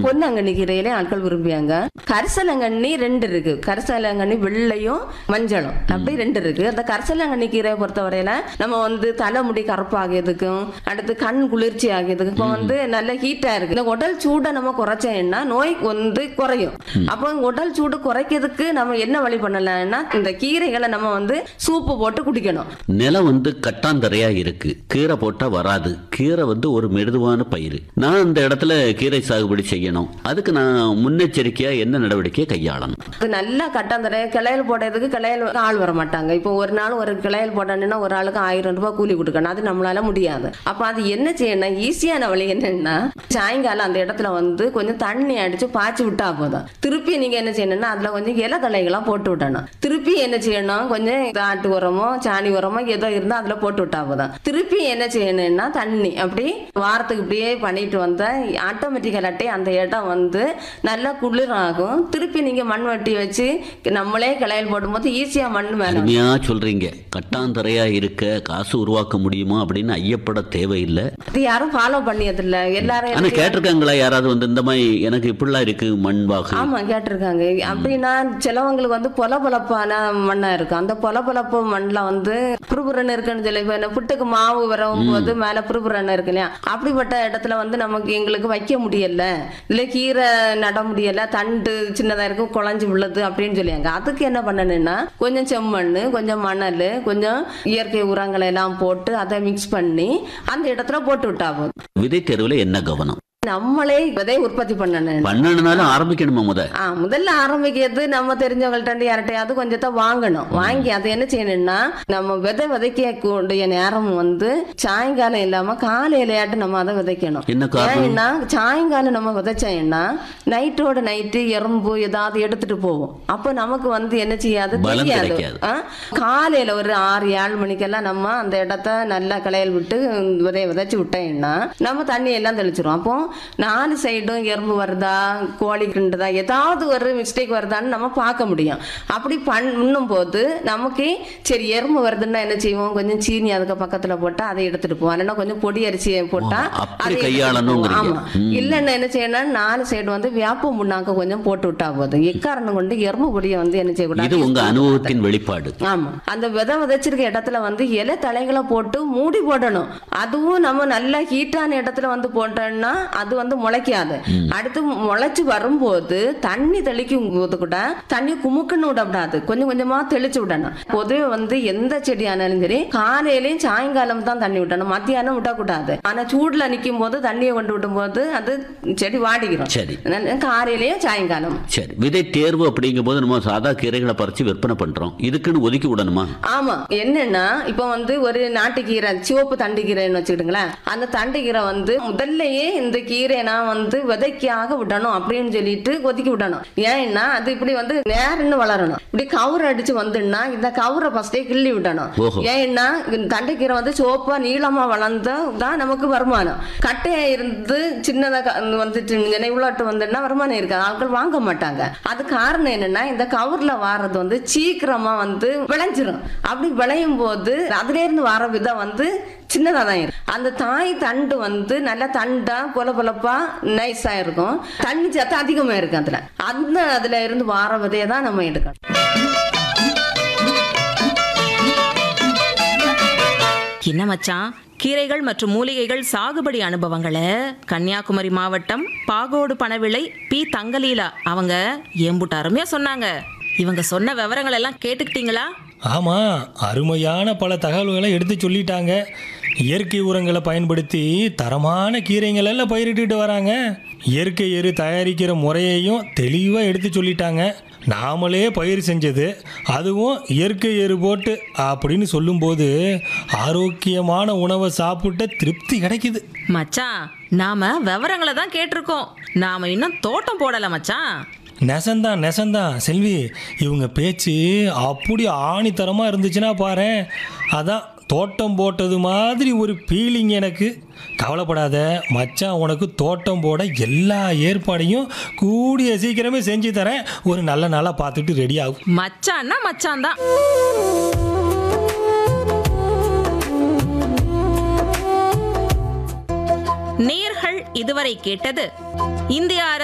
பொன்னாங்கண்ணி கீரையிலே ஆட்கள் விரும்பியாங்க கரிசலங்கண்ணி ரெண்டு இருக்கு கரிசலங்கண்ணி வெள்ளையும் மஞ்சளும் அப்படி ரெண்டு இருக்கு அந்த கரிசலங்கண்ணி கீரையை பொறுத்தவரையில நம்ம வந்து தலைமுடி கருப்பாகியதுக்கும் அடுத்து கண் குளிர்ச்சி ஆகியதுக்கும் இப்போ வந்து நல்ல ஹீட்டா இருக்கு இந்த உடல் சூடை நம்ம குறைச்சோம்னா நோய் வந்து குறையும் அப்போ உடல் சூடு குறைக்கிறதுக்கு நம்ம என்ன வழி பண்ணலாம்னா இந்த கீரைகளை நம்ம வந்து சூப்பு போட்டு குடிக்கணும் நிலம் வந்து கட்டாந்தரையா இருக்கு கீரை போட்டா வராது கீரை வந்து ஒரு மெதுவான பயிர் நான் அந்த இடத்துல கீரை சாகுபடி செய்யணும் அதுக்கு நான் முன்னெச்சரிக்கையா என்ன நடவடிக்கையை கையாளணும் அது நல்லா கட்டாந்தர கிளையல் போடுறதுக்கு கிளையல் ஆள் வர மாட்டாங்க இப்போ ஒரு நாள் ஒரு கிளையல் போடணும்னா ஒரு ஆளுக்கு ஆயிரம் ரூபாய் கூலி கொடுக்கணும் அது நம்மளால முடியாது அப்ப அது என்ன செய்யணும் ஈஸியான வழி என்னன்னா சாயங்காலம் அந்த இடத்துல வந்து கொஞ்சம் தண்ணி அடிச்சு பாய்ச்சி விட்டா போதும் திருப்பி நீங்க என்ன செய்யணும்னா அதுல கொஞ்சம் இலை தழைகளா போட்டு விடணும் திருப்பி என்ன செய்யணும் கொஞ்சம் ஆட்டு உரமோ சாணி உரமோ ஏதோ இருந்தா அதுல போட்டு விட்டா போதும் திருப்பி என்ன செய்யணும்னா தண்ணி அப்படி வாரத்துக்கு இப்படியே பண்ணிட்டு வந்தா ஆட்டோமேட்டிக்கலாட்டே அந்த இடம் வந்து நல்லா குளிர் ஆகும் திருப்பி நீங்க மண் வட்டி வச்சு நம்மளே கிளையல் போடும்போது ஈஸியா மண் மேல வரும். அருமையா சொல்றீங்க கட்டாந்தரையா இருக்க காசு உருவாக்க முடியுமா அப்படின்னு ஐயப்பட தேவையில்லை இது யாரும் ஃபாலோ பண்ணியதில்ல எல்லாரும் ஆனா எனக்கு- கேட்டிருக்காங்களா யாராவது வந்து இந்த மாதிரி எனக்கு இப்படிலாம் இருக்கு மண் வாக்கு ஆமா கேட்டிருக்காங்க அப்படின்னா சிலவங்களுக்கு வந்து பொல பொலப்பான மண்ணா இருக்கும் அந்த பொல பொலப்பு மண்ணில் வந்து புறுபுறன்னு இருக்குன்னு சொல்லி இப்ப இந்த புட்டுக்கு மாவு வரவும் போது மேல புறுபுறன்னு இருக்கு இல்லையா அப்படிப்பட்ட இடத்துல வந்து நமக்கு எங்களுக்கு வைக்க முடியல இல்ல கீரை நட முடியல தண்டு சின்னதா இருக்கும் குழஞ்சு விழுது அப்படின்னு சொல்லியாங்க அதுக்கு என்ன பண்ணணும்னா கொஞ்சம் செம்மண் கொஞ்சம் மணல் கொஞ்சம் இயற்கை உரங்களை எல்லாம் போட்டு அதை மிக்ஸ் பண்ணி அந்த இடத்துல போட்டு விட்டா போதும் விதை தேர்வுல என்ன கவனம் நம்மளே விதை உற்பத்தி பண்ணணும் பண்ணணும்னாலும் ஆரம்பிக்கணுமா முத ஆ முதல்ல ஆரம்பிக்கிறது நம்ம தெரிஞ்சவங்கள்ட்ட இருந்து யார்கிட்டயாவது கொஞ்சத்தை வாங்கணும் வாங்கி அதை என்ன செய்யணும்னா நம்ம விதை விதைக்க கூடிய நேரம் வந்து சாயங்காலம் இல்லாம காலையிலையாட்டு நம்ம அதை விதைக்கணும் என்ன காரணம் ஏன்னா சாயங்காலம் நம்ம விதைச்சோம்னா நைட்டோட நைட்டு எறும்பு ஏதாவது எடுத்துட்டு போவோம் அப்போ நமக்கு வந்து என்ன செய்யாது பலம் தெரியாது கிடைக்காது. ஆ? காலையில ஒரு ஆறு ஏழு மணிக்கெல்லாம் நம்ம அந்த இடத்த நல்லா களையல் விட்டு விதைய விதைச்சு விட்டோம்னா நம்ம தண்ணி எல்லாம் தெளிச்சிரும் அப்போ நாலு சைடும் எறும்பு வருதா கோழி கிண்டுதா ஏதாவது ஒரு மிஸ்டேக் வருதான்னு நம்ம பார்க்க முடியும் அப்படி பண்ணும் போது நமக்கு சரி எறும்பு வருதுன்னா என்ன செய்வோம் கொஞ்சம் சீனி அதுக்கு பக்கத்துல போட்டா அதை எடுத்துட்டு போவோம் இல்லைன்னா கொஞ்சம் பொடி அரிசியை போட்டா ஓ, அப்படி அதை எடுத்துட்டு கையாளணுங்கிறீங்க. போவோம். ஆமா இல்லைன்னா என்ன செய்யணும் நாலு சைடு வந்து வேப்ப முன்னாக்க கொஞ்சம் போட்டு விட்டா போதும் எக்காரணம் கொண்டு எறும்பு பொடியை வந்து என்ன செய்யக்கூடாது இது உங்க அனுபவத்தின் வெளிப்பாடு ஆமா அந்த விதை விதைச்சிருக்க இடத்துல வந்து இலை தலைகளை போட்டு மூடி போடணும் அதுவும் நம்ம நல்ல ஹீட்டான இடத்துல வந்து போட்டோம்னா அது வந்து முளைக்காது அடுத்து முளைச்சு வரும்போது தண்ணி தெளிக்கும் போது கூட தண்ணி குமுக்குன்னு விடக்கூடாது கொஞ்சம் கொஞ்சமா தெளிச்சு விடணும் பொதுவே வந்து எந்த செடியானாலும் சரி காலையிலயும் சாயங்காலம் தான் தண்ணி விடணும் மத்தியானம் விடக்கூடாது ஆனா சூடுல நிக்கும் போது தண்ணியை கொண்டு விடும் போது அது செடி வாடிக்கிறோம் சரி அதனால காலையிலயும் சாயங்காலம் சரி விதை தேர்வு அப்படிங்கும் போது நம்ம சாதா கீரைகளை பறிச்சு விற்பனை பண்றோம் இதுக்குன்னு ஒதுக்கி விடணுமா ஆமா என்னன்னா இப்ப வந்து ஒரு நாட்டுக்கீரை சிவப்பு தண்டு கீரைன்னு வச்சுக்கிட்டுங்களேன் அந்த தண்டு கீரை வந்து முதல்லயே இந்த கீரை நான் வந்து விதைக்காக விடணும் அப்படின்னு சொல்லிட்டு ஒதுக்கி விடணும் ஏன்னா அது இப்படி வந்து நேரன்னு வளரணும் இப்படி கவுர் அடிச்சு வந்துன்னா இந்த கவுரை ஃபர்ஸ்டே கிள்ளி விடணும் ஓஹோ. ஏன்னா இந்த தண்டுக்கீரை வந்து சிவப்பா நீளமா வளர்ந்தா தான் நமக்கு வருமானம் கட்டையா இருந்து சின்னதா க- வந்துட்டு இவ்வளோட்டு வந்துன்னா வருமானம் இருக்காது ஆட்கள் வாங்க மாட்டாங்க அது காரணம் என்னன்னா இந்த கவர்ல வாரது வந்து சீக்கிரமா வந்து விளைஞ்சிரும் அப்படி விளையும் போது அதுல இருந்து வர விதம் வந்து சின்னதா தான் இருக்கும் அந்த தாய் தண்டு வந்து நல்ல தண்டா பொல பொலப்பா நைஸா இருக்கும் தண்ணி சத்து அதிகமா இருக்கும் அதுல அந்த அதுல இருந்து வார விதையை தான் நம்ம எடுக்கணும் என்ன மச்சான் கீரைகள் மற்றும் மூலிகைகள் சாகுபடி அனுபவங்களை கன்னியாகுமரி மாவட்டம் பாகோடு பணவிளை பி தங்கலீலா அவங்க ஏம்புட்டு அருமையா சொன்னாங்க இவங்க சொன்ன விவரங்கள் எல்லாம் கேட்டுக்கிட்டீங்களா ஆமாம் அருமையான பல தகவல்களை எடுத்து சொல்லிட்டாங்க இயற்கை உரங்களை பயன்படுத்தி தரமான கீரைகள் எல்லாம் பயிரிட்டுட்டு வராங்க இயற்கை எரு தயாரிக்கிற முறையையும் தெளிவாக எடுத்து சொல்லிட்டாங்க நாமளே பயிர் செஞ்சது அதுவும் இயற்கை எரு போட்டு அப்படின்னு சொல்லும்போது ஆரோக்கியமான உணவை சாப்பிட்ட திருப்தி கிடைக்குது மச்சான் நாம விவரங்களை தான் கேட்டிருக்கோம் நாம இன்னும் தோட்டம் போடல மச்சான் நெசந்தான் நெசந்தான் செல்வி இவங்க பேச்சு அப்படி ஆணித்தரமாக இருந்துச்சுன்னா பாரேன் அதான் தோட்டம் போட்டது மாதிரி ஒரு ஃபீலிங் எனக்கு கவலைப்படாத மச்சான் உனக்கு தோட்டம் போட எல்லா ஏற்பாடையும் கூடிய சீக்கிரமே செஞ்சு தரேன் ஒரு நல்ல நாளாக பார்த்துட்டு ரெடி ஆகும் மச்சான்னா மச்சான் தான் நேர்கள் இதுவரை கேட்டது இந்திய